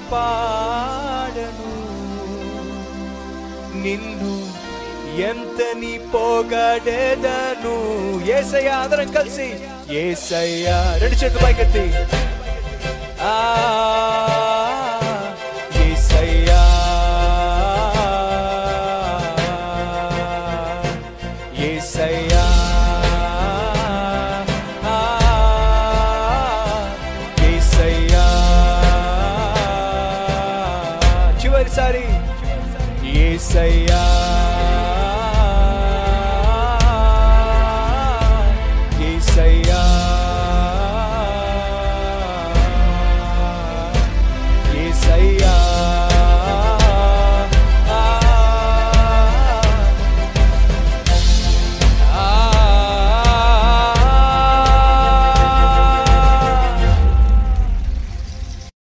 పాడను నిన్ను ఎంతని పోగడేదను ఏసయ్యా అందరం కలిసి ఏసయ్యా రెండు చేతులు పైకెత్తి ఆ ఏసయ్యా ఏసయ్యా ఆ, ఏసయ్యా చివరిసారి ఏసయ్యా